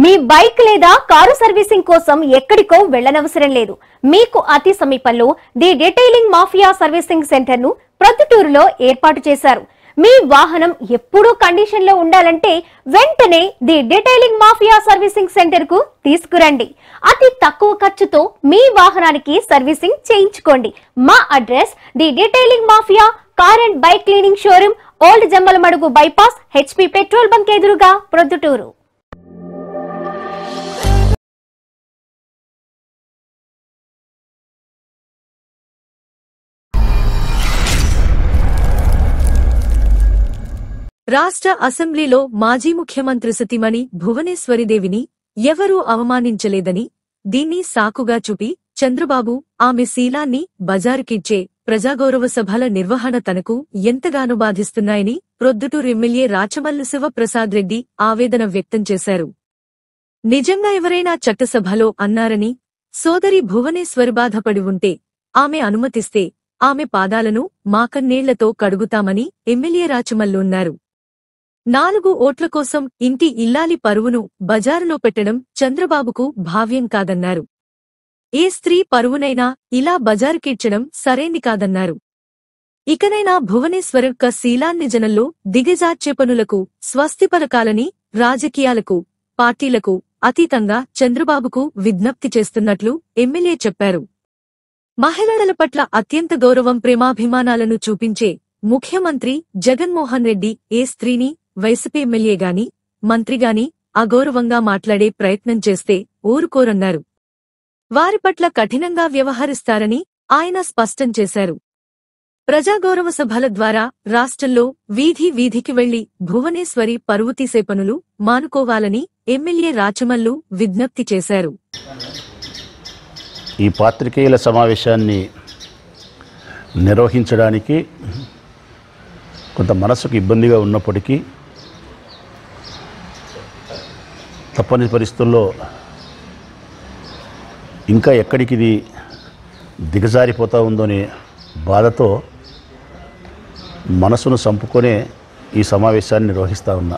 మీ bike లేదా car servicing కోసం ఎక్కడికో వెళ్ళనవసరం లేదు మీకు అతి సమీపంలో the detailing mafia servicing centre ను ప్రొద్దుటూరులో ఏర్పాటు చేశారు మీ వాహనం ఎప్పుడూ కండిషన్ లో ఉండాలంటే వెంటనే the detailing mafia servicing centre కు తీసుకురండి అతి తక్కువ ఖర్చుతో మీ వాహనానికి సర్వీసింగ్ చేయించుకోండి మా address the detailing mafia car and bike cleaning showroom old Jammalamadugu bypass HP petrol bunk ఎదురుగా ప్రొద్దుటూరు రాష్ట్ర అసెంబ్లీలో మాజీ ముఖ్యమంత్రి సతీమణి భువనేశ్వరిదేవిని ఎవరూ అవమానించలేదని దీన్ని సాకుగా చూపి చంద్రబాబు ఆమె శీలాన్ని బజారుకిచ్చే ప్రజాగౌరవ సభల నిర్వహణ తనకు ఎంతగానో బాధిస్తున్నాయని ప్రొద్దుటూరు ఎమ్మెల్యే రాచమల్లు శివప్రసాద్ రెడ్డి ఆవేదన వ్యక్తం చేశారు నిజంగా ఎవరైనా చట్టసభలో అన్నారని సోదరి భువనేశ్వరి బాధపడి ఉంటే ఆమె అనుమతిస్తే ఆమె పాదాలను మాకన్నేళ్లతో కడుగుతామని ఎమ్మెల్యే రాచమల్లు అన్నారు నాలుగు ఓట్ల కోసం ఇంటి ఇల్లాలి పరువును బజారులో పెట్టడం చంద్రబాబుకు భావ్యం కాదన్నారు ఏ స్త్రీ పరువునైనా ఇలా బజారుకిడ్చడం సరైంది కాదన్నారు ఇకనైనా భువనేశ్వరక్క శీలాన్ని జనంలో దిగజార్చే పనులకు స్వస్తి పరకాలని రాజకీయాలకు పార్టీలకు అతీతంగా చంద్రబాబుకు విజ్ఞప్తి చేస్తున్నట్లు ఎమ్మెల్యే చెప్పారు మహిళల పట్ల అత్యంత గౌరవం ప్రేమాభిమానాలను చూపించే ముఖ్యమంత్రి జగన్మోహన్ రెడ్డి ఏ స్త్రీని వైసీపీ ఎమ్మెల్యేగాని మంత్రిగాని అగౌరవంగా మాట్లాడే ప్రయత్నం చేస్తే ఊరుకోరన్నారు వారి పట్ల కఠినంగా వ్యవహరిస్తారని ఆయన స్పష్టం చేశారు ప్రజాగౌరవ సభల ద్వారా రాష్ట్రంలో వీధి వీధికి వెళ్లి భువనేశ్వరి పరువు తీసే పనులు మానుకోవాలని ఎమ్మెల్యే రాచమల్లు విజ్ఞప్తి చేశారు ఈ పాత్రికేయుల సమావేశాన్ని నిర్వహించడానికి కొంత మనసుకు ఇబ్బందిగా ఉన్నప్పటికీ తప్పని పరిస్థితుల్లో ఇంకా ఎక్కడికి ఇది దిగజారిపోతా ఉందోనే బాధతో మనసును చంపుకొనే ఈ సమావేశాన్ని నిర్వహిస్తూ ఉన్నా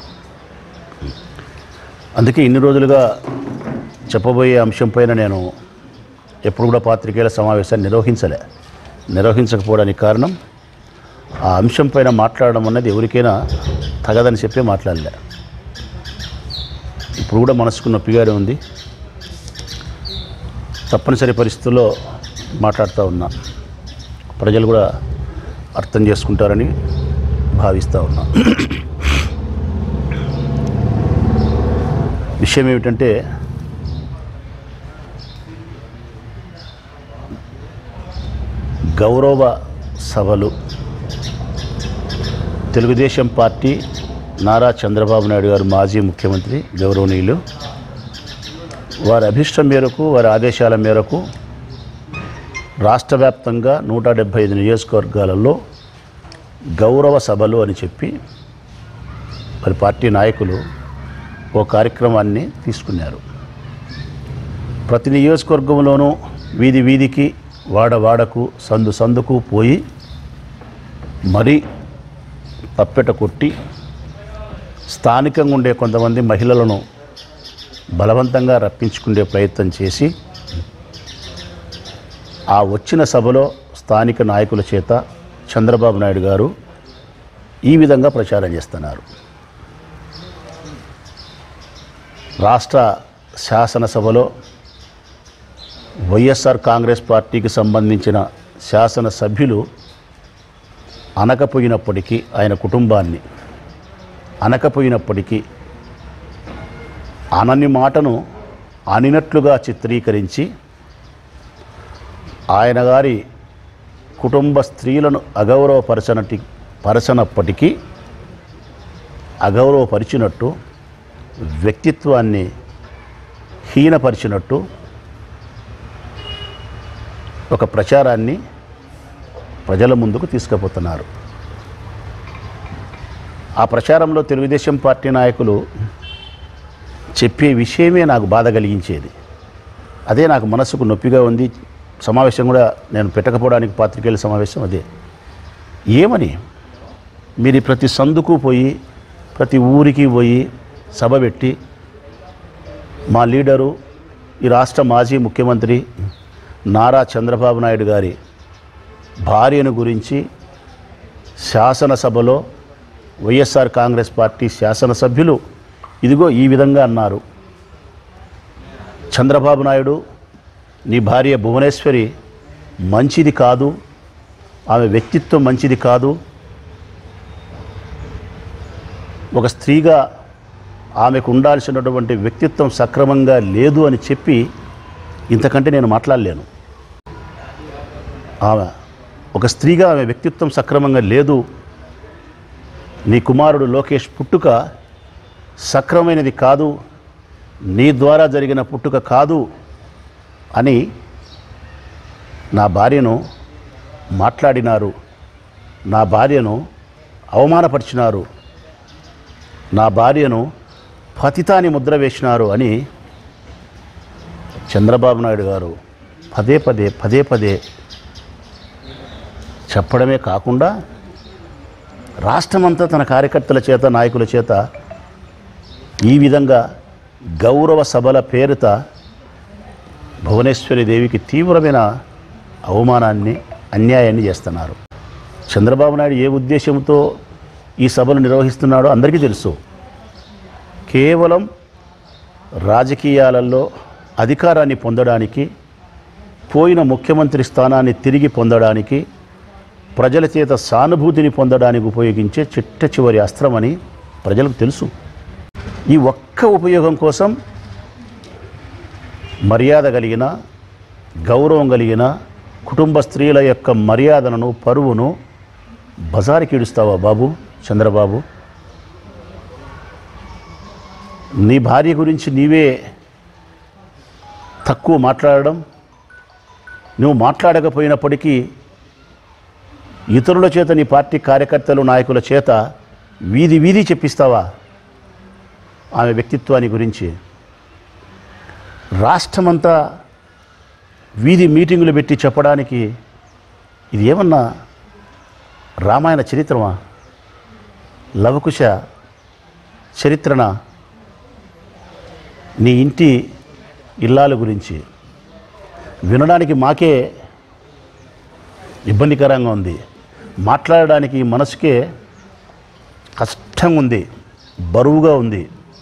అందుకే ఇన్ని రోజులుగా చెప్పబోయే అంశంపైన నేను ఎప్పుడు కూడా పాత్రికేయుల సమావేశాన్ని నిర్వహించలే నిర్వహించకపోవడానికి కారణం ఆ అంశం పైన మాట్లాడడం అన్నది ఎవరికైనా తగదని చెప్పి మాట్లాడలే ఇప్పుడు కూడా మనసుకు నొప్పిగానే ఉంది తప్పనిసరి పరిస్థితుల్లో మాట్లాడుతూ ఉన్నా ప్రజలు కూడా అర్థం చేసుకుంటారని భావిస్తూ ఉన్నా విషయం ఏమిటంటే గౌరవ సభలు తెలుగుదేశం పార్టీ నారా చంద్రబాబు నాయుడు గారు మాజీ ముఖ్యమంత్రి గౌరవనీయులు వారి అభిష్టం మేరకు వారి ఆదేశాల మేరకు రాష్ట్ర వ్యాప్తంగా నూట డెబ్భై ఐదు నియోజకవర్గాలలో గౌరవ సభలు అని చెప్పి వారి పార్టీ నాయకులు ఓ కార్యక్రమాన్ని తీసుకున్నారు ప్రతి నియోజకవర్గంలోనూ వీధి వీధికి వాడ వాడకు సందు సందుకు పోయి మరీ తప్పెట కొట్టి స్థానికంగా ఉండే కొంతమంది మహిళలను బలవంతంగా రప్పించుకునే ప్రయత్నం చేసి ఆ వచ్చిన సభలో స్థానిక నాయకుల చేత చంద్రబాబు నాయుడు గారు ఈ విధంగా ప్రచారం చేస్తున్నారు రాష్ట్ర శాసనసభలో వైఎస్ఆర్ కాంగ్రెస్ పార్టీకి సంబంధించిన శాసనసభ్యులు అనకపోయినప్పటికీ ఆయన కుటుంబాన్ని అనకపోయినప్పటికీ అనని మాటను అనినట్లుగా చిత్రీకరించి ఆయన గారి కుటుంబ స్త్రీలను అగౌరవపరచనటి పరచనప్పటికీ అగౌరవపరిచినట్టు వ్యక్తిత్వాన్ని హీనపరిచినట్టు ఒక ప్రచారాన్ని ప్రజల ముందుకు తీసుకుపోతున్నారు ఆ ప్రచారంలో తెలుగుదేశం పార్టీ నాయకులు చెప్పే విషయమే నాకు బాధ కలిగించేది అదే నాకు మనసుకు నొప్పిగా ఉంది సమావేశం కూడా నేను పెట్టకపోవడానికి పాత్రికేయుల సమావేశం అదే ఏమని మీరు ప్రతి సందుకు పోయి ప్రతి ఊరికి పోయి సభ పెట్టి మా లీడరు ఈ రాష్ట్ర మాజీ ముఖ్యమంత్రి నారా చంద్రబాబు నాయుడు గారి భార్యను గురించి శాసనసభలో వైఎస్ఆర్ కాంగ్రెస్ పార్టీ శాసనసభ్యులు ఇదిగో ఈ విధంగా అన్నారు చంద్రబాబు నాయుడు నీ భార్య భువనేశ్వరి మంచిది కాదు ఆమె వ్యక్తిత్వం మంచిది కాదు ఒక స్త్రీగా ఆమెకు ఉండాల్సినటువంటి వ్యక్తిత్వం సక్రమంగా లేదు అని చెప్పి ఇంతకంటే నేను మాట్లాడలేను ఆమె ఒక స్త్రీగా ఆమె వ్యక్తిత్వం సక్రమంగా లేదు నీ కుమారుడు లోకేష్ పుట్టుక సక్రమైనది కాదు నీ ద్వారా జరిగిన పుట్టుక కాదు అని నా భార్యను మాట్లాడినారు నా భార్యను అవమానపరిచినారు నా భార్యను పతితాని ముద్ర వేసినారు అని చంద్రబాబు నాయుడు గారు పదే పదే పదే పదే చెప్పడమే కాకుండా రాష్ట్రమంతా తన కార్యకర్తల చేత నాయకుల చేత ఈ విధంగా గౌరవ సభల పేరిత భువనేశ్వరి దేవికి తీవ్రమైన అవమానాన్ని అన్యాయాన్ని చేస్తున్నారు చంద్రబాబు నాయుడు ఏ ఉద్దేశంతో ఈ సభలు నిర్వహిస్తున్నాడో అందరికీ తెలుసు కేవలం రాజకీయాలలో అధికారాన్ని పొందడానికి పోయిన ముఖ్యమంత్రి స్థానాన్ని తిరిగి పొందడానికి ప్రజల చేత సానుభూతిని పొందడానికి ఉపయోగించే చిట్ట చివరి అస్త్రమని ప్రజలకు తెలుసు ఈ ఒక్క ఉపయోగం కోసం మర్యాద కలిగిన గౌరవం కలిగిన కుటుంబ స్త్రీల యొక్క మర్యాదలను పరువును బజారుకి ఇడుస్తావా బాబు చంద్రబాబు నీ భార్య గురించి నీవే తక్కువ మాట్లాడడం నువ్వు మాట్లాడకపోయినప్పటికీ ఇతరుల చేత నీ పార్టీ కార్యకర్తలు నాయకుల చేత వీధి వీధి చెప్పిస్తావా ఆమె వ్యక్తిత్వాన్ని గురించి రాష్ట్రమంతా వీధి మీటింగులు పెట్టి చెప్పడానికి ఇది ఏమన్నా రామాయణ చరిత్రమా లవకుశ చరిత్రన నీ ఇంటి ఇల్లాల గురించి వినడానికి మాకే ఇబ్బందికరంగా ఉంది మాట్లాడడానికి మనసుకే కష్టంగా ఉంది బరువుగా ఉంది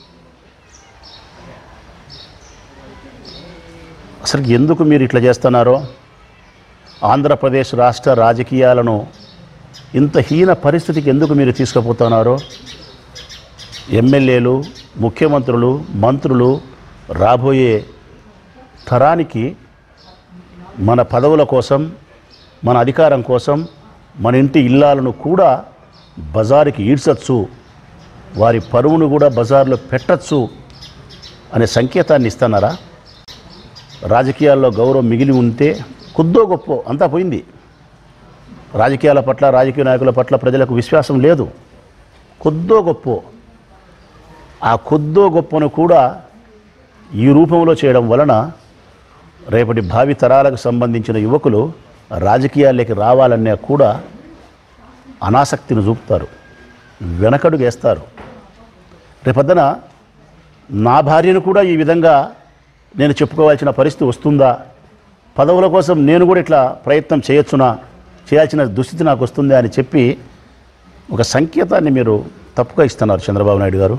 అసలు ఎందుకు మీరు ఇట్లా చేస్తున్నారో ఆంధ్రప్రదేశ్ రాష్ట్ర రాజకీయాలను ఇంత హీన పరిస్థితికి ఎందుకు మీరు తీసుకుపోతున్నారో ఎమ్మెల్యేలు ముఖ్యమంత్రులు మంత్రులు రాబోయే తరానికి మన పదవుల కోసం మన అధికారం కోసం మన ఇంటి ఇల్లాలను కూడా బజారుకి ఈడ్చచ్చు వారి పరువును కూడా బజార్లో పెట్టచ్చు అనే సంకేతాన్ని ఇస్తున్నారా రాజకీయాల్లో గౌరవం మిగిలి ఉంటే కొద్దో గొప్ప అంతా పోయింది రాజకీయాల పట్ల రాజకీయ నాయకుల పట్ల ప్రజలకు విశ్వాసం లేదు కొద్దో గొప్ప ఆ కొద్దో గొప్పను కూడా ఈ రూపంలో చేయడం వలన రేపటి భావి తరాలకు సంబంధించిన యువకులు రాజకీయాల్లోకి రావాలన్నా కూడా అనాసక్తిని చూపుతారు వెనకడుగు వేస్తారు రేపొద్దున నా భార్యను కూడా ఈ విధంగా నేను చెప్పుకోవాల్సిన పరిస్థితి వస్తుందా పదవుల కోసం నేను కూడా ఇట్లా ప్రయత్నం చేయొచ్చునా చేయాల్సిన దుస్థితి నాకు వస్తుందా అని చెప్పి ఒక సంకేతాన్ని మీరు తప్పుగా ఇస్తున్నారు చంద్రబాబు నాయుడు గారు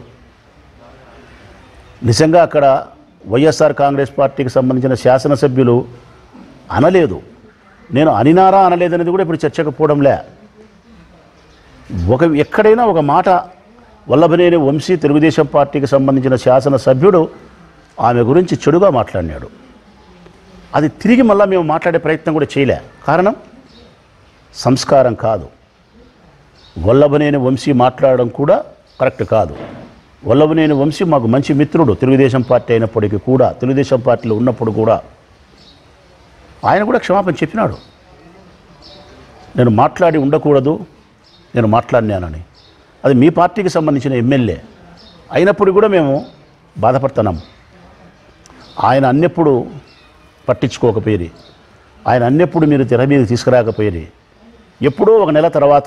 నిజంగా అక్కడ వైఎస్ఆర్ కాంగ్రెస్ పార్టీకి సంబంధించిన శాసనసభ్యులు అనలేదు నేను అనినారా అనలేదనేది కూడా ఇప్పుడు చర్చకు పోవడంలే ఒక ఎక్కడైనా ఒక మాట వల్లభనేని వంశీ తెలుగుదేశం పార్టీకి సంబంధించిన శాసనసభ్యుడు ఆమె గురించి చెడుగా మాట్లాడినాడు అది తిరిగి మళ్ళీ మేము మాట్లాడే ప్రయత్నం కూడా చేయలే కారణం సంస్కారం కాదు వల్లభనేని వంశీ మాట్లాడడం కూడా కరెక్ట్ కాదు వల్లభనేని వంశీ మాకు మంచి మిత్రుడు తెలుగుదేశం పార్టీ అయినప్పటికీ కూడా తెలుగుదేశం పార్టీలో ఉన్నప్పుడు కూడా ఆయన కూడా క్షమాపణ చెప్పినాడు నేను మాట్లాడి ఉండకూడదు నేను మాట్లాడినానని అది మీ పార్టీకి సంబంధించిన ఎమ్మెల్యే అయినప్పుడు కూడా మేము బాధపడుతున్నాం ఆయన అన్నెప్పుడు పట్టించుకోకపోయేది ఆయన అన్నెప్పుడు మీరు తెర మీద తీసుకురాకపోయేది ఎప్పుడో ఒక నెల తర్వాత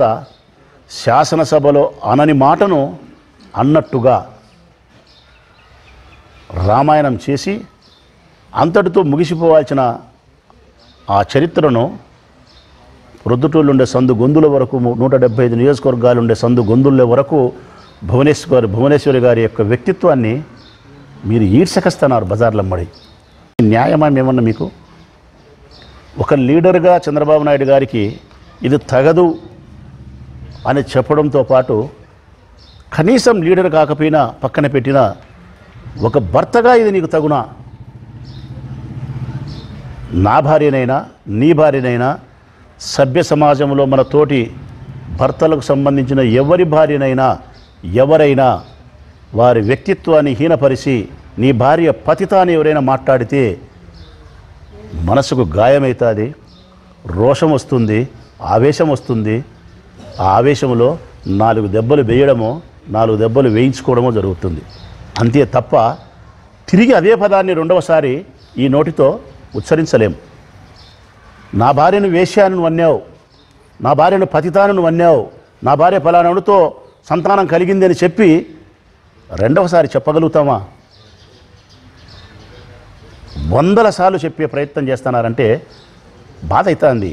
శాసనసభలో అనని మాటను అన్నట్టుగా రామాయణం చేసి అంతటితో ముగిసిపోవాల్సిన ఆ చరిత్రను ప్రొద్దుటూళ్ళు ఉండే సందు గొంతుల వరకు నూట డెబ్బై ఐదు నియోజకవర్గాలు ఉండే సందు గొంతుల వరకు భువనేశ్వర్ భువనేశ్వరి గారి యొక్క వ్యక్తిత్వాన్ని మీరు ఈడ్చకస్తున్నారు బజార్లమ్మడి న్యాయమా ఏమన్నా మీకు ఒక లీడర్గా చంద్రబాబు నాయుడు గారికి ఇది తగదు అని చెప్పడంతో పాటు కనీసం లీడర్ కాకపోయినా పక్కన పెట్టిన ఒక భర్తగా ఇది నీకు తగునా నా భార్యనైనా నీ భార్యనైనా సభ్య సమాజంలో మన తోటి భర్తలకు సంబంధించిన ఎవరి భార్యనైనా ఎవరైనా వారి వ్యక్తిత్వాన్ని హీనపరిచి నీ భార్య పతితాన్ని ఎవరైనా మాట్లాడితే మనసుకు గాయమవుతుంది రోషం వస్తుంది ఆవేశం వస్తుంది ఆ ఆవేశంలో నాలుగు దెబ్బలు వేయడమో నాలుగు దెబ్బలు వేయించుకోవడమో జరుగుతుంది అంతే తప్ప తిరిగి అదే పదాన్ని రెండవసారి ఈ నోటితో ఉచ్చరించలేం నా భార్యను వేశ్యాను నువ్వు అన్నావు నా భార్యను పతితాను నువ్వు అన్నావు నా భార్య ఫలానాడుతో సంతానం కలిగింది అని చెప్పి రెండవసారి చెప్పగలుగుతామా వందల సార్లు చెప్పే ప్రయత్నం చేస్తున్నారంటే బాధ అవుతుంది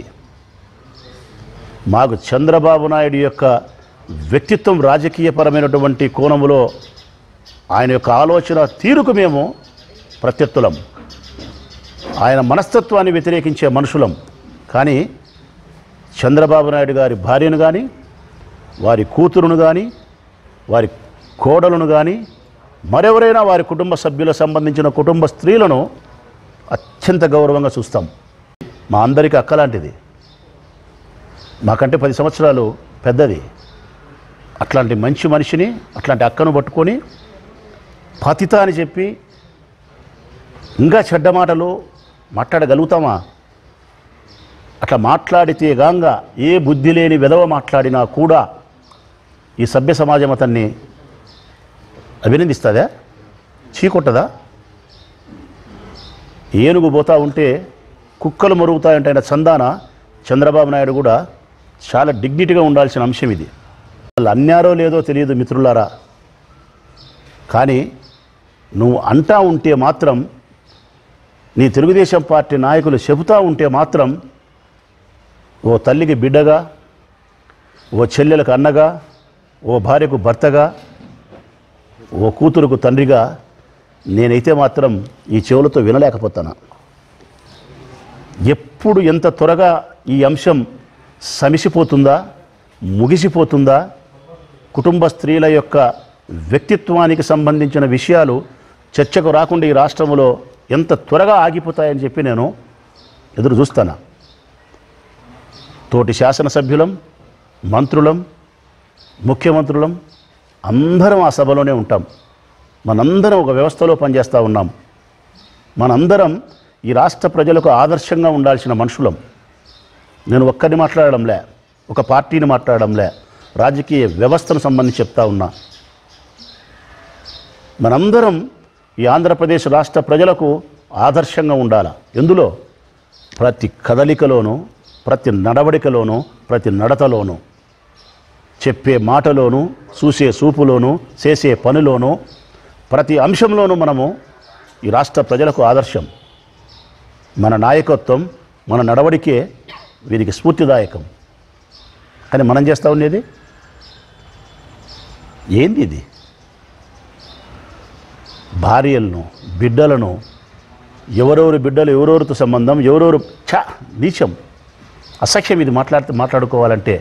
మాకు చంద్రబాబు నాయుడు యొక్క వ్యక్తిత్వం రాజకీయపరమైనటువంటి కోణములో ఆయన యొక్క ఆలోచన తీరుకు మేము ప్రత్యర్థులం ఆయన మనస్తత్వాన్ని వ్యతిరేకించే మనుషులం కానీ చంద్రబాబు నాయుడు గారి భార్యను కానీ వారి కూతురును కానీ వారి కోడలను కానీ మరెవరైనా వారి కుటుంబ సభ్యులకు సంబంధించిన కుటుంబ స్త్రీలను అత్యంత గౌరవంగా చూస్తాం మా అందరికీ అక్కలాంటిది మాకంటే పది సంవత్సరాలు పెద్దది అట్లాంటి మంచి మనిషిని అట్లాంటి అక్కను పట్టుకొని పతిత అని చెప్పి ఇంకా చెడ్డ మాటలు మాట్లాడగలుగుతామా అట్లా మాట్లాడితే గాంగా ఏ బుద్ధి లేని విధవ మాట్లాడినా కూడా ఈ సభ్య సమాజం అతన్ని అభినందిస్తుందా చీకొట్టదా ఏనుగు పోతా ఉంటే కుక్కలు మరుగుతాయంటే ఆయన చందాన చంద్రబాబు నాయుడు కూడా చాలా డిగ్నిటీగా ఉండాల్సిన అంశం ఇది వాళ్ళు అన్నారో లేదో తెలియదు మిత్రులారా కానీ నువ్వు అంటా ఉంటే మాత్రం నీ తెలుగుదేశం పార్టీ నాయకులు చెబుతూ ఉంటే మాత్రం ఓ తల్లికి బిడ్డగా ఓ చెల్లెలకు అన్నగా ఓ భార్యకు భర్తగా ఓ కూతురుకు తండ్రిగా నేనైతే మాత్రం ఈ చెవులతో వినలేకపోతాను ఎప్పుడు ఎంత త్వరగా ఈ అంశం సమిసిపోతుందా ముగిసిపోతుందా కుటుంబ స్త్రీల యొక్క వ్యక్తిత్వానికి సంబంధించిన విషయాలు చర్చకు రాకుండా ఈ రాష్ట్రంలో ఎంత త్వరగా ఆగిపోతాయని చెప్పి నేను ఎదురు చూస్తాను తోటి శాసనసభ్యులం మంత్రులం ముఖ్యమంత్రులం అందరం ఆ సభలోనే ఉంటాం మనందరం ఒక వ్యవస్థలో పనిచేస్తూ ఉన్నాం మనందరం ఈ రాష్ట్ర ప్రజలకు ఆదర్శంగా ఉండాల్సిన మనుషులం నేను ఒక్కరిని మాట్లాడడంలే ఒక పార్టీని మాట్లాడడంలే రాజకీయ వ్యవస్థను సంబంధించి చెప్తా ఉన్నా మనందరం ఈ ఆంధ్రప్రదేశ్ రాష్ట్ర ప్రజలకు ఆదర్శంగా ఉండాలి ఎందులో ప్రతి కదలికలోనూ ప్రతి నడవడికలోనూ ప్రతి నడతలోనూ చెప్పే మాటలోనూ చూసే చూపులోనూ చేసే పనిలోనూ ప్రతి అంశంలోనూ మనము ఈ రాష్ట్ర ప్రజలకు ఆదర్శం మన నాయకత్వం మన నడవడికే వీరికి స్ఫూర్తిదాయకం కానీ మనం చేస్తూ ఉండేది ఏంది ఇది భార్యలను బిడ్డలను ఎవరెవరి బిడ్డలు ఎవరెవరితో సంబంధం ఎవరెవరు చా నీచం అసఖ్యం ఇది మాట్లాడితే మాట్లాడుకోవాలంటే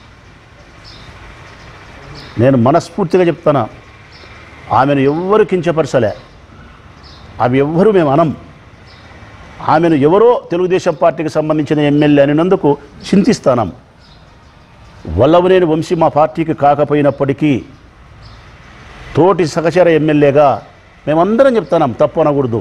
నేను మనస్ఫూర్తిగా చెప్తాను ఆమెను ఎవ్వరు కించపరచలే ఆమె ఎవ్వరు మేము అనం ఆమెను ఎవరో తెలుగుదేశం పార్టీకి సంబంధించిన ఎమ్మెల్యే అనినందుకు చింతిస్తానం వల్లవనేని వంశీ మా పార్టీకి కాకపోయినప్పటికీ తోటి సహచర ఎమ్మెల్యేగా మేమందరం చెప్తున్నాం తప్పు అనకూడదు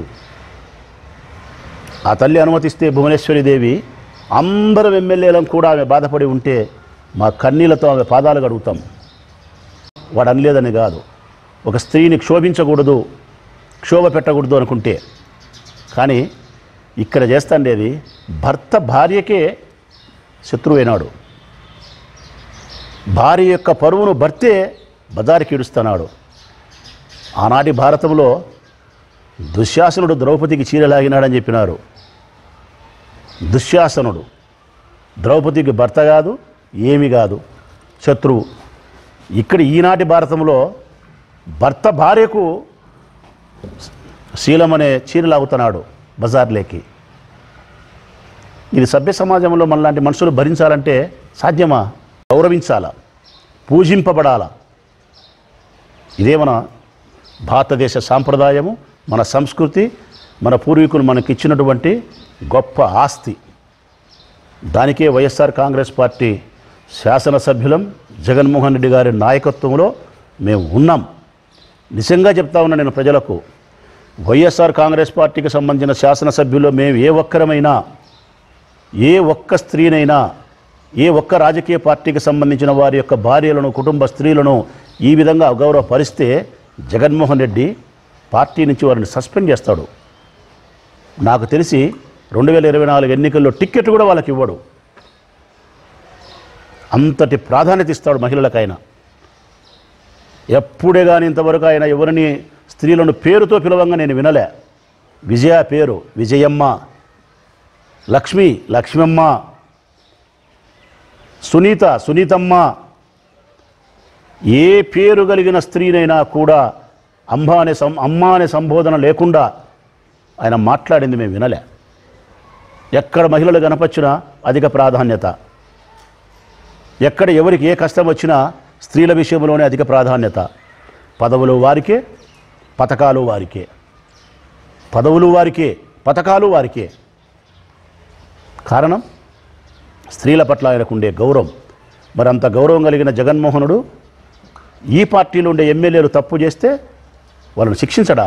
ఆ తల్లి అనుమతిస్తే భువనేశ్వరి దేవి అందరం ఎమ్మెల్యేలను కూడా ఆమె బాధపడి ఉంటే మా కన్నీళ్లతో ఆమె పాదాలు గడుగుతాం వాడు అనలేదని కాదు ఒక స్త్రీని క్షోభించకూడదు క్షోభ పెట్టకూడదు అనుకుంటే కానీ ఇక్కడ చేస్తాండేది భర్త భార్యకే శత్రువైనాడు భార్య యొక్క పరువును భర్తే బదారికి ఇడుస్తున్నాడు ఆనాటి భారతంలో దుశ్శాసనుడు ద్రౌపదికి చీర లాగినాడని చెప్పినారు దుశ్శాసనుడు ద్రౌపదికి భర్త కాదు ఏమి కాదు శత్రువు ఇక్కడ ఈనాటి భారతంలో భర్త భార్యకు శీలం అనే చీర లాగుతున్నాడు బజార్లేకి ఇది సభ్య సమాజంలో మనలాంటి మనుషులు భరించాలంటే సాధ్యమా గౌరవించాలా పూజింపబడాలా ఇదే మన భారతదేశ సాంప్రదాయము మన సంస్కృతి మన పూర్వీకులు మనకిచ్చినటువంటి గొప్ప ఆస్తి దానికే వైఎస్ఆర్ కాంగ్రెస్ పార్టీ శాసనసభ్యులం జగన్మోహన్ రెడ్డి గారి నాయకత్వంలో మేము ఉన్నాం నిజంగా చెప్తా ఉన్నా నేను ప్రజలకు వైఎస్ఆర్ కాంగ్రెస్ పార్టీకి సంబంధించిన శాసనసభ్యులు మేము ఏ ఒక్కరమైనా ఏ ఒక్క స్త్రీనైనా ఏ ఒక్క రాజకీయ పార్టీకి సంబంధించిన వారి యొక్క భార్యలను కుటుంబ స్త్రీలను ఈ విధంగా అగౌరవపరిస్తే జగన్మోహన్ రెడ్డి పార్టీ నుంచి వారిని సస్పెండ్ చేస్తాడు నాకు తెలిసి రెండు వేల ఇరవై నాలుగు ఎన్నికల్లో టిక్కెట్ కూడా వాళ్ళకి ఇవ్వడు అంతటి ప్రాధాన్యత ఇస్తాడు మహిళలకైనా ఎప్పుడే కానీ ఇంతవరకు ఆయన ఎవరిని స్త్రీలను పేరుతో పిలవంగా నేను వినలే విజయ పేరు విజయమ్మ లక్ష్మి లక్ష్మమ్మ సునీత సునీతమ్మ ఏ పేరు కలిగిన స్త్రీనైనా కూడా అంబ అనే సం అమ్మ అనే సంబోధన లేకుండా ఆయన మాట్లాడింది మేము వినలే ఎక్కడ మహిళలు కనపచ్చినా అధిక ప్రాధాన్యత ఎక్కడ ఎవరికి ఏ కష్టం వచ్చినా స్త్రీల విషయంలోనే అధిక ప్రాధాన్యత పదవులు వారికే పథకాలు వారికే పదవులు వారికే పథకాలు వారికే కారణం స్త్రీల పట్ల ఆయనకు ఉండే గౌరవం మరి అంత గౌరవం కలిగిన జగన్మోహనుడు ఈ పార్టీలో ఉండే ఎమ్మెల్యేలు తప్పు చేస్తే వాళ్ళని శిక్షించడా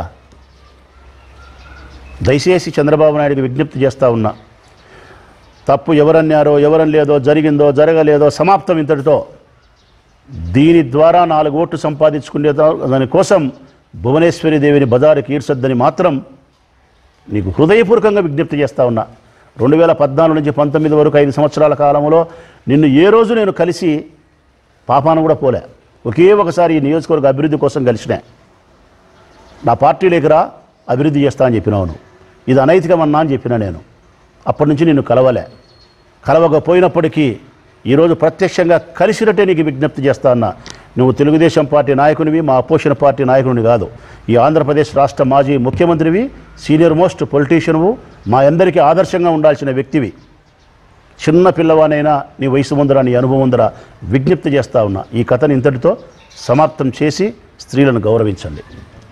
దయచేసి చంద్రబాబు నాయుడికి విజ్ఞప్తి చేస్తూ ఉన్నా తప్పు ఎవరన్నారో ఎవరని లేదో జరిగిందో జరగలేదో సమాప్తం ఇంతటితో దీని ద్వారా నాలుగు ఓట్లు సంపాదించుకునే దా- దానికోసం భువనేశ్వరి దేవిని బజారుకి ఈడ్చొద్దని మాత్రం నీకు హృదయపూర్వకంగా విజ్ఞప్తి చేస్తా ఉన్నా రెండు వేల పద్నాలుగు నుంచి పంతొమ్మిది వరకు ఐదు సంవత్సరాల కాలంలో నిన్ను ఏ రోజు నేను కలిసి పాపాన కూడా పోలే ఒకే ఒకసారి ఈ నియోజకవర్గ అభివృద్ధి కోసం కలిసినా నా పార్టీలోకి రా అభివృద్ధి చేస్తా అని చెప్పినావు నువ్వు ఇది అనైతికమన్నా అని చెప్పినా నేను అప్పటి నుంచి నిన్ను కలవలే కలవకపోయినప్పటికీ ఈరోజు ప్రత్యక్షంగా కలిసినట్టే నీకు విజ్ఞప్తి చేస్తా అన్నా నువ్వు తెలుగుదేశం పార్టీ నాయకునివి మా అపోజిషన్ పార్టీ నాయకునివి కాదు ఈ ఆంధ్రప్రదేశ్ రాష్ట్ర మాజీ ముఖ్యమంత్రివి సీనియర్ మోస్ట్ పొలిటీషియన్వు మా అందరికీ ఆదర్శంగా ఉండాల్సిన వ్యక్తివి చిన్న పిల్లవానైనా నీ వయసు ముందర నీ అనుభవం ముందర విజ్ఞప్తి చేస్తా ఉన్నా ఈ కథను ఇంతటితో సమాప్తం చేసి స్త్రీలను గౌరవించండి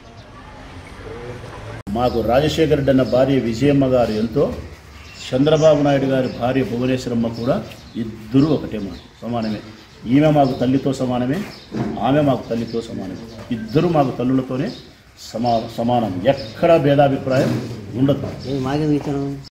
మాకు రాజశేఖర రెడ్డి అన్న భార్య విజయమ్మ గారు ఎంతో చంద్రబాబు నాయుడు గారి భార్య భువనేశ్వరమ్మ కూడా ఇద్దరూ ఒకటే మాకు సమానమే ఈమె మాకు తల్లితో సమానమే ఆమె మాకు తల్లితో సమానమే ఇద్దరు మాకు తల్లులతోనే సమా సమానం ఎక్కడా భేదాభిప్రాయం ఉండదు ఏ మాకెందుకు ఇచ్చాను